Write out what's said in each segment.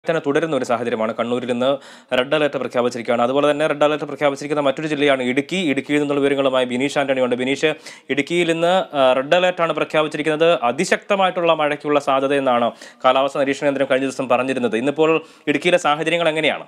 തന്നെ തുടരുന്ന ഒരു സാഹചര്യമാണ് കണ്ണൂരിൽ നിന്ന് റെഡ് അലർട്ട് പ്രഖ്യാപിച്ചിരിക്കുകയാണ് അതുപോലെ തന്നെ റെഡ് അലർട്ട് പ്രഖ്യാപിച്ചിരിക്കുന്ന മറ്റൊരു ജില്ലയാണ് ഇടുക്കി ഇടുക്കിയിൽ നിന്നുള്ള വിവരങ്ങളുമായി ബിനീഷ് ആന്റണി ഉണ്ട് ബിനീഷ് ഇടുക്കിയിൽ ഇന്ന് ആ, റെഡ് അലർട്ടാണ് പ്രഖ്യാപിച്ചിരിക്കുന്നത് അതിശക്തമായിട്ടുള്ള മഴയ്ക്കുള്ള സാധ്യത എന്നാണ് കാലാവസ്ഥാ നിരീക്ഷണ കേന്ദ്രം കഴിഞ്ഞ ദിവസം പറഞ്ഞിരുന്നത് ഇന്നിപ്പോൾ ഇടുക്കിയിലെ സാഹചര്യങ്ങൾ എങ്ങനെയാണ്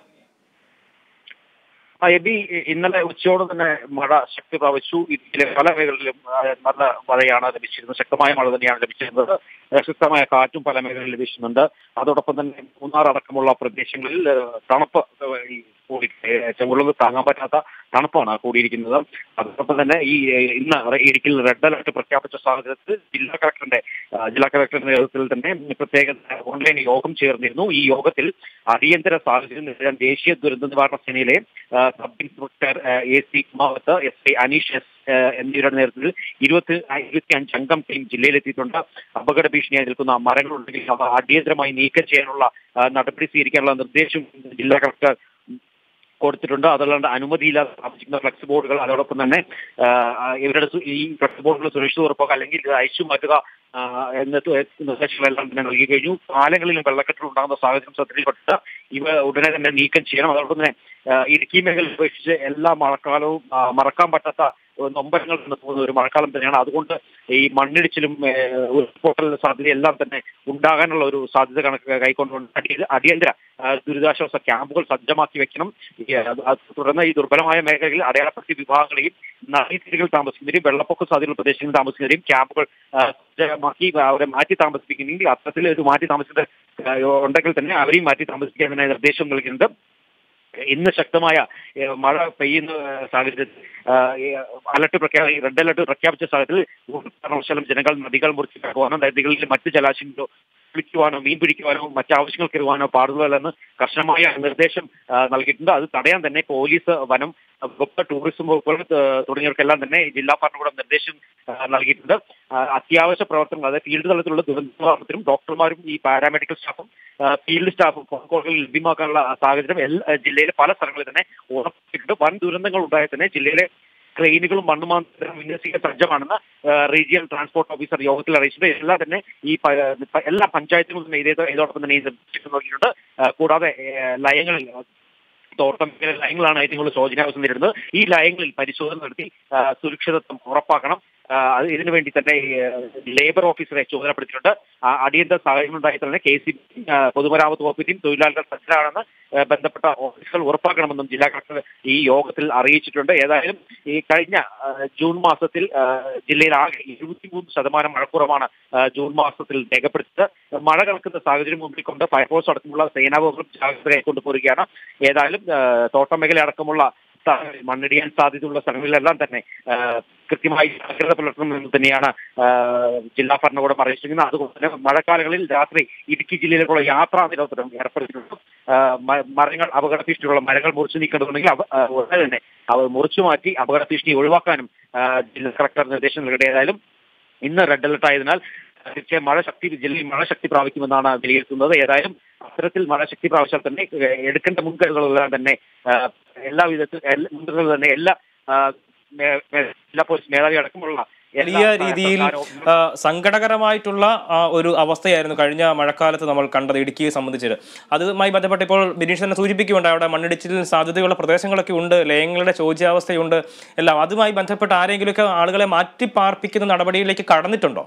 ആ, എബി ഇ- ഇന്നലെ ഉച്ചയോടെ തന്നെ മഴ ശക്തി പ്രാപിച്ചു ഇതിലെ പല മേഖലകളിലും ആ, നല്ല മഴയാണ് ലഭിച്ചിരുന്നത് ശക്തമായ മഴ തന്നെയാണ് ലഭിച്ചിരുന്നത് ആ, ശക്തമായ കാറ്റും പല മേഖലകളിൽ ലഭിക്കുന്നുണ്ട് അതോടൊപ്പം തന്നെ മൂന്നാർ അടക്കമുള്ള പ്രദേശങ്ങളിൽ ആ, തണുപ്പ് ആ, ഈ കൂടി ചെങ്കുള്ളത് താങ്ങാൻ പറ്റാത്ത തണുപ്പാണ് കൂടിയിരിക്കുന്നത് അതോടൊപ്പം തന്നെ ഈ ഏ, ഇന്ന് ഇടുക്കിയിൽ റെഡ് അലർട്ട് പ്രഖ്യാപിച്ച സാഹചര്യത്തിൽ ജില്ലാ കളക്ടറിന്റെ ആ, ജില്ലാ കളക്ടറുടെ നേതൃത്വത്തിൽ തന്നെ പ്രത്യേക ഓൺലൈൻ യോഗം ചേർന്നിരുന്നു ഈ യോഗത്തിൽ അടിയന്തര സാഹചര്യം നേരിടാൻ ദേശീയ ദുരന്ത നിവാരണ സേനയിലെ ആ, സബ് ഇൻസ്പെക്ടർ ആ, A C Kumawat S I Aneesh S ആ, എന്നിവരുടെ നേതൃത്വത്തിൽ ഇരുപത്തി ഇരുപത്തി അഞ്ച് അംഗം ടീം ജില്ലയിലെത്തിയിട്ടുണ്ട് അപകട ഭീഷണിയായി നിൽക്കുന്ന മരങ്ങളുണ്ടെങ്കിൽ അവ അടിയന്തരമായി നീക്കം ചെയ്യാനുള്ള ആ, നടപടി സ്വീകരിക്കാനുള്ള നിർദ്ദേശം ജില്ലാ കളക്ടർ കൊടുത്തിട്ടുണ്ട് അതല്ലാണ്ട് അനുമതിയില്ലാതെ സ്ഥാപിച്ചിരിക്കുന്ന ഫ്ലെക്സ് ബോർഡുകൾ അതോടൊപ്പം തന്നെ ആ, ആ, ഇവരുടെ സു- ഈ ഫ്ലെക്സ് ബോർഡുകൾ സുരക്ഷിത ഉറപ്പാക്കുക അല്ലെങ്കിൽ ഇത് അയച്ചു മാറ്റുക ആ, എന്നിട്ട് നിർദ്ദേശങ്ങളെല്ലാം തന്നെ നൽകി കഴിഞ്ഞു പാലങ്ങളിലും വെള്ളക്കെട്ടുകൾ ഉണ്ടാകുന്ന സാഹചര്യം ശ്രദ്ധയിൽപ്പെട്ടിട്ട് ഇവ ഉടനെ തന്നെ നീക്കം ചെയ്യണം അതോടൊപ്പം തന്നെ ആ, ഇടുക്കി മേഖല ഉപേക്ഷിച്ച് എല്ലാ മഴക്കാലവും ആ, മറക്കാൻ പറ്റാത്ത നൊമ്പരങ്ങൾ എന്ന് തോന്നുന്ന ഒരു മഴക്കാലം തന്നെയാണ് അതുകൊണ്ട് ഈ മണ്ണിടിച്ചിലും ഏ, ഉരുൾപൊട്ടൽ സാധ്യത എല്ലാം തന്നെ ഉണ്ടാകാനുള്ള ഒരു സാധ്യത കണക്ക് കൈക്കൊണ്ടുകൊണ്ട് അടി- അടിയന്തര ആ, ദുരിതാശ്വാസ ക്യാമ്പുകൾ സജ്ജമാക്കി വെക്കണം ഈ, അത് അത് തുടർന്ന് ഈ ദുർബലമായ മേഖലകളിൽ അടയാളപ്പെടുത്തിയ വിഭാഗങ്ങളെയും നദീതീരങ്ങളിൽ താമസിക്കുന്നവരെയും വെള്ളപ്പൊക്ക സാധ്യതയുള്ള പ്രദേശങ്ങളിൽ താമസിക്കുന്നവരെയും ക്യാമ്പുകൾ ആ, സജ്ജമാക്കി അവരെ മാറ്റി താമസിപ്പിക്കുന്നെങ്കിൽ അത്തരത്തിൽ ഒരു മാറ്റി താമസിക്കുന്ന ആ, ഉണ്ടെങ്കിൽ തന്നെ അവരെയും മാറ്റി താമസിക്കാൻ തന്നെ നിർദ്ദേശം നൽകുന്നുണ്ട് ഇന്ന് ശക്തമായ ഏ, മഴ പെയ്യുന്ന ഏ, സാഹചര്യത്തിൽ ആ, ഈ അലർട്ട് പ്രഖ്യാപി റെഡ് അലർട്ട് പ്രഖ്യാപിച്ച സാഹചര്യത്തിൽ ഒരു കാരണവശാലും ജനങ്ങൾ നദികൾ മുറിച്ച് കടക്കുവാനോ നദികളിൽ മറ്റ് ജലാശയങ്ങളോ കുളിക്കുവാനോ മീൻ പിടിക്കുവാനോ മറ്റ് ആവശ്യങ്ങൾക്ക് ഇറുവാനോ പാടുള്ളതെന്ന് കർശനമായ നിർദ്ദേശം ആ, നൽകിയിട്ടുണ്ട് അത് തടയാൻ തന്നെ പോലീസ് വനം വകുപ്പ് ടൂറിസം വകുപ്പുകൾ ആ, തുടങ്ങിയവർക്കെല്ലാം തന്നെ ജില്ലാ ഭരണകൂടം നിർദ്ദേശം ആ, നൽകിയിട്ടുണ്ട് ആ, അത്യാവശ്യ പ്രവർത്തനങ്ങൾ അതായത് ഫീൽഡ് തലത്തിലുള്ള ദുരന്ത നിവാരണത്തിനും ഡോക്ടർമാരും ഈ പാരാമെഡിക്കൽ സ്റ്റാഫും ആ, ഫീൽഡ് സ്റ്റാഫും ഫോൺ കോളുകൾ ലഭ്യമാക്കാനുള്ള സാഹചര്യം എല്ലാ ജില്ലയിലെ പല സ്ഥലങ്ങളിൽ തന്നെ ഉറപ്പിച്ചിട്ടുണ്ട് വൻ ദുരന്തങ്ങൾ ഉണ്ടായാൽ തന്നെ ജില്ലയിലെ ട്രെയിനുകളും മണ്ണുമാന്തരം വിന്യസിക്കാൻ സജ്ജമാണെന്ന് ആ, റീജിയണൽ ട്രാൻസ്പോർട്ട് ഓഫീസർ യോഗത്തിൽ അറിയിച്ചിട്ടുണ്ട് എല്ലാം തന്നെ ഈ പ- പ- എല്ലാ പഞ്ചായത്തുകളും തന്നെ ഇതേ ഇതോടൊപ്പം തന്നെ ഈ നിർദ്ദേശം നോക്കിയിട്ടുണ്ട് ആ, കൂടാതെ ഏ, ലയങ്ങളിൽ തോട്ടം മേഖല ലയങ്ങളാണ് ഏറ്റവും കൂടുതൽ ശോചനാവസ്ഥ നേരിടുന്നത് ഈ ലയങ്ങളിൽ പരിശോധന നടത്തി ആ, സുരക്ഷിതത്വം ഉറപ്പാക്കണം ആ, അത് ഇതിനു വേണ്ടി തന്നെ ഈ, ആ, ലേബർ ഓഫീസറെ ചുമതലപ്പെടുത്തിയിട്ടുണ്ട് ആ, അടിയന്തര സാഹചര്യം ഉണ്ടായി തന്നെ കെ സി പൊതുമരാമത്ത് വകുപ്പിന്റെയും തൊഴിലാളികൾ സജ്ജരാണെന്ന് ആ, ബന്ധപ്പെട്ട ഓഫീസുകൾ ഉറപ്പാക്കണമെന്നും ജില്ലാ കളക്ടർ ഈ യോഗത്തിൽ അറിയിച്ചിട്ടുണ്ട് ഏതായാലും ഈ കഴിഞ്ഞ ആ, ജൂൺ മാസത്തിൽ ആ, ജില്ലയിൽ ആകെ ഇരുപത്തിമൂന്ന് ശതമാനം മഴക്കുറവാണ് ആ, ജൂൺ മാസത്തിൽ രേഖപ്പെടുത്തിയത് മഴ കണക്കുന്ന സാഹചര്യം മുമ്പിൽ കൊണ്ട് ഫയർഫോഴ്സ് അടക്കമുള്ള സേനാവകുപ്പ് ജാഗ്രത കൈക്കൊണ്ടുപോരുകയാണ് ഏതായാലും ആ, തോട്ടം മേഖല അടക്കമുള്ള സ്ഥലങ്ങളിൽ മണ്ണിടിയാൻ സാധ്യതയുള്ള സ്ഥലങ്ങളിലെല്ലാം തന്നെ ആ, കൃത്യമായി ജാഗ്രത പുലർത്തണമെന്ന് തന്നെയാണ് ആ, ജില്ലാ ഭരണകൂടം അറിയിച്ചിരിക്കുന്നത് അതുകൊണ്ട് തന്നെ മഴക്കാലങ്ങളിൽ രാത്രി ഇടുക്കി ജില്ലയിലേക്കുള്ള യാത്രാ നിരോധനം ഏർപ്പെടുത്തിയിട്ടുണ്ട് ആ, മ- മരങ്ങൾ അപകട ഭീഷണിയുള്ള മരങ്ങൾ മുറിച്ചു നീക്കേണ്ടതുണ്ടെങ്കിൽ അവ ആ, ഉടനെ തന്നെ അവ മുറിച്ചു മാറ്റി അപകട ഭീഷണി ഒഴിവാക്കാനും ആ, ജില്ലാ കളക്ടർ നിർദ്ദേശം നൽകട്ടെ ഏതായാലും ഇന്ന് റെഡ് അലർട്ട് ആയതിനാൽ തീർച്ചയായും മഴ ശക്തി ജില്ലയിൽ മഴ ശക്തി പ്രാപിക്കുമെന്നാണ് വിലയിരുത്തുന്നത് ഏതായാലും അത്തരത്തിൽ മഴ ശക്തി പ്രാപിച്ചാൽ തന്നെ ഏഹ്, എടുക്കേണ്ട മുൻകരുതലുകളെല്ലാം തന്നെ ആഹ്, എല്ലാ വിധത്തിൽ എല്ലാ മുൻകരുതൽ തന്നെ എല്ലാ ആഹ്, മേ- മേ- ജില്ലാ പോലീസ് മേധാവി അടക്കമുള്ള എല്ലാ, വലിയ ആഹ്, രീതിയിൽ സർക്കാർ ഓഫീസുകളും ആ, സങ്കടകരമായിട്ടുള്ള ആ, ഒരു അവസ്ഥയായിരുന്നു കഴിഞ്ഞ മഴക്കാലത്ത് നമ്മൾ കണ്ടത് ഇടുക്കിയെ സംബന്ധിച്ച് അതുമായി ബന്ധപ്പെട്ട് ഇപ്പോൾ ബിനീഷ് തന്നെ സൂചിപ്പിക്കുന്നുണ്ട് അവിടെ മണ്ണിടിച്ചിലിന് സാധ്യതയുള്ള പ്രദേശങ്ങളൊക്കെ ഉണ്ട് ലയങ്ങളുടെ ചോദ്യാവസ്ഥയുണ്ട് എല്ലാം അതുമായി ബന്ധപ്പെട്ട് ആരെങ്കിലുമൊക്കെ ആളുകളെ മാറ്റി പാർപ്പിക്കുന്ന നടപടിയിലേക്ക് കടന്നിട്ടുണ്ടോ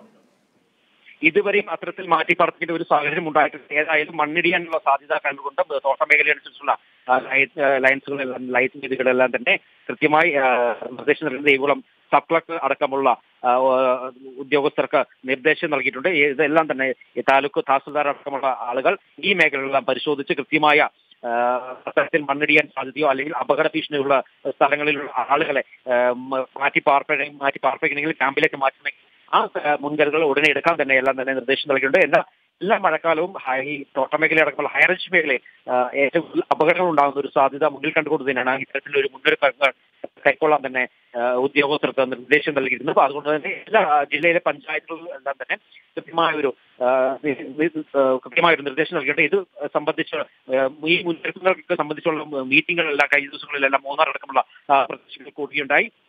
ഇതുവരെയും അത്തരത്തിൽ മാറ്റി പാർപ്പിക്കേണ്ട ഒരു സാഹചര്യം ഉണ്ടായിട്ടില്ല ഏതായാലും മണ്ണിടിയാനുള്ള സാധ്യത കണ്ടുകൊണ്ട് തോട്ടം മേഖലയനുസരിച്ചുള്ള ആ, ലൈറ്റ് ആ, ലൈൻസുകളെല്ലാം ലൈറ്റ് രീതികളെല്ലാം തന്നെ കൃത്യമായി ആ, നിർദ്ദേശം നൽകുന്നത് ഇവളം സബ് കളക്ടർ അടക്കമുള്ള ആ, ഓ- ഉദ്യോഗസ്ഥർക്ക് നിർദ്ദേശം നൽകിയിട്ടുണ്ട് ഈ ഇതെല്ലാം തന്നെ ഈ താലൂക്ക് തഹസിൽദാർ അടക്കമുള്ള ആളുകൾ ഈ മേഖലകളെല്ലാം പരിശോധിച്ച് കൃത്യമായ ആ, അത്തരത്തിൽ മണ്ണിടിയാൻ സാധ്യതയോ അല്ലെങ്കിൽ അപകട ഭീഷണിയുള്ള സ്ഥലങ്ങളിലുള്ള ആളുകളെ ആ, മ- മാറ്റി പാർപ്പിക്കണ മാറ്റി പാർപ്പിക്കണമെങ്കിൽ ക്യാമ്പിലേക്ക് മാറ്റണമെങ്കിൽ ആ ആ, മുൻകരുതൽ ഉടനെ എടുക്കാൻ തന്നെ എല്ലാം തന്നെ നിർദ്ദേശം നൽകിയിട്ടുണ്ട് എല്ലാ എല്ലാ മഴക്കാലവും ഹൈ തോട്ടം മേഖല അടക്കമുള്ള ഹൈറേഞ്ച് മേഖലയിൽ ആ, ഏറ്റവും കൂടുതൽ അപകടങ്ങൾ ഉണ്ടാകുന്ന ഒരു സാധ്യത മുന്നിൽ കണ്ടുകൊണ്ട് തന്നെയാണ് ഇത്തരത്തിലൊരു മുന്നൊരുക്കങ്ങൾ കൈക്കൊള്ളാൻ തന്നെ ആ, ഉദ്യോഗസ്ഥർക്ക് നിർദ്ദേശം നൽകിയിരുന്നത് അപ്പൊ അതുകൊണ്ട് തന്നെ എല്ലാ ആ, ജില്ലയിലെ പഞ്ചായത്തുകളിലും എല്ലാം തന്നെ കൃത്യമായ ഒരു ആ, ഇത് ഇത് കൃത്യമായ ഒരു നിർദ്ദേശം നൽകിയിട്ട് ഇത് സംബന്ധിച്ച് ആ, ഈ മുന്നൊരുക്കങ്ങൾക്ക് സംബന്ധിച്ചുള്ള മീറ്റിങ്ങുകളെല്ലാം കഴിഞ്ഞ ദിവസങ്ങളിലെല്ലാം മൂന്നാർ അടക്കമുള്ള ആ, പ്രദേശങ്ങളിൽ കൂടിയുണ്ടായി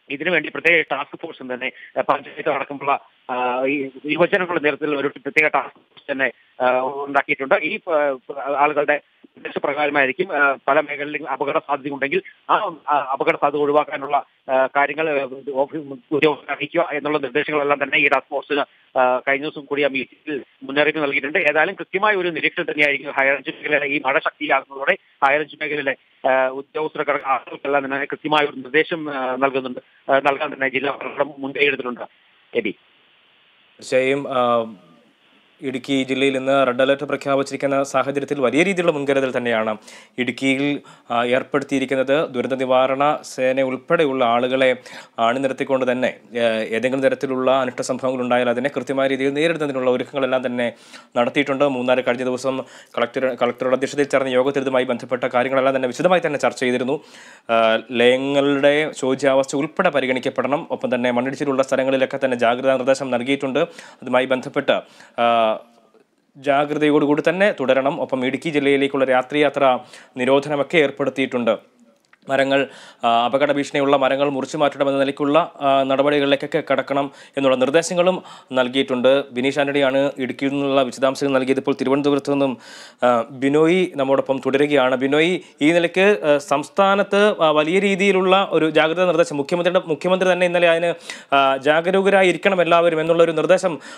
ഇതിനുവേണ്ടി പ്രത്യേക ടാസ്ക് ഫോഴ്സും തന്നെ ആ, പഞ്ചായത്ത് അടക്കമുള്ള ആ, ഈ യുവജനങ്ങളുടെ നേതൃത്വത്തിൽ ഒരു പ്രത്യേക ടാസ്ക് ഫോഴ്സ് തന്നെ ആ, ഉണ്ടാക്കിയിട്ടുണ്ട് ഈ ആ, ആളുകളുടെ നിർദ്ദേശപ്രകാരമായിരിക്കും ആ, പല മേഖലയിലും അപകട സാധ്യത ഉണ്ടെങ്കിൽ ആ ആ, അപകട സാധ്യത ഒഴിവാക്കാനുള്ള ആ, കാര്യങ്ങൾ ആ, ഓഫീസ് ഉദ്യോഗസ്ഥരെ അറിയിക്കുക എന്നുള്ള നിർദ്ദേശങ്ങളെല്ലാം തന്നെ ഈ ടാസ്ക് ഫോഴ്സിന് ആ, കഴിഞ്ഞ ദിവസം കൂടി ആ മീറ്റിംഗിൽ മുന്നറിയിപ്പ് നൽകിയിട്ടുണ്ട് ഏതായാലും കൃത്യമായ ഒരു നിരീക്ഷണം തന്നെയായിരിക്കും ഹയർ റേഞ്ച് മേഖലയിലെ ഈ മഴ ശക്തിയാകുന്നതോടെ ഹയർ റേഞ്ച് മേഖലയിലെ ആ, ഉദ്യോഗസ്ഥർക്ക് ആളുകൾക്കെല്ലാം തന്നെ കൃത്യമായ ഒരു നിർദ്ദേശം ആ, നൽകുന്നുണ്ട് ആ, നൽകാൻ തന്നെ ജില്ലാ ഭരണകൂടം മുൻകൈ എടുത്തിട്ടുണ്ട് എബി തീർച്ചയായും ആ, ഇടുക്കി ജില്ലയിൽ ഇന്ന് റെഡ് അലർട്ട് പ്രഖ്യാപിച്ചിരിക്കുന്ന സാഹചര്യത്തിൽ വലിയ രീതിയിലുള്ള മുൻകരുതൽ തന്നെയാണ് ഇടുക്കിയിൽ ആ, ഏർപ്പെടുത്തിയിരിക്കുന്നത് ദുരന്ത നിവാരണ സേന ഉൾപ്പെടെയുള്ള ആളുകളെ അണിനിരത്തിക്കൊണ്ട് തന്നെ ആ, ഏതെങ്കിലും തരത്തിലുള്ള അനിഷ്ട സംഭവങ്ങൾ ഉണ്ടായാൽ അതിനെ കൃത്യമായ രീതിയിൽ നേരിടുന്നതിനുള്ള ഒരുക്കങ്ങളെല്ലാം തന്നെ നടത്തിയിട്ടുണ്ട് മൂന്നാർ കഴിഞ്ഞ ദിവസം കളക്ടർ കളക്ടറുടെ അധ്യക്ഷതയിൽ ചേർന്ന യോഗത്തിൽ ഇതുമായി ബന്ധപ്പെട്ട കാര്യങ്ങളെല്ലാം തന്നെ വിശദമായി തന്നെ ചർച്ച ചെയ്തിരുന്നു ആ, ലയങ്ങളുടെ ശോച്യാവസ്ഥ ഉൾപ്പെടെ പരിഗണിക്കപ്പെടണം ഒപ്പം തന്നെ മണ്ണിടിച്ചിലുള്ള സ്ഥലങ്ങളിലൊക്കെ തന്നെ ജാഗ്രതാ നിർദ്ദേശം നൽകിയിട്ടുണ്ട് അതുമായി ബന്ധപ്പെട്ട് ആ, ജാഗ്രതയോടുകൂടി തന്നെ തുടരണം ഒപ്പം ഇടുക്കി ജില്ലയിലേക്കുള്ള രാത്രിയാത്ര നിരോധനമൊക്കെ ഏർപ്പെടുത്തിയിട്ടുണ്ട് മരങ്ങൾ ആ, അപകട ഭീഷണിയുള്ള മരങ്ങൾ മുറിച്ചു മാറ്റണമെന്ന നിലയ്ക്കുള്ള ആ, നടപടികളിലേക്കൊക്കെ കടക്കണം എന്നുള്ള നിർദ്ദേശങ്ങളും നൽകിയിട്ടുണ്ട് ബിനീഷ് ആന്റണിയാണ് ഇടുക്കിയിൽ നിന്നുള്ള വിശദാംശങ്ങൾ നൽകിയത് ഇപ്പോൾ തിരുവനന്തപുരത്ത് നിന്നും ആ, ബിനോയ് നമ്മോടൊപ്പം തുടരുകയാണ് ബിനോയ് ഈ നിലയ്ക്ക് ആ, സംസ്ഥാനത്ത് ആ, വലിയ രീതിയിലുള്ള ഒരു ജാഗ്രതാ നിർദ്ദേശം മുഖ്യമന്ത്രിയുടെ മുഖ്യമന്ത്രി തന്നെ ഇന്നലെ അതിന് ആ, ജാഗരൂകരായിരിക്കണം എല്ലാവരും എന്നുള്ള ഒരു നിർദ്ദേശം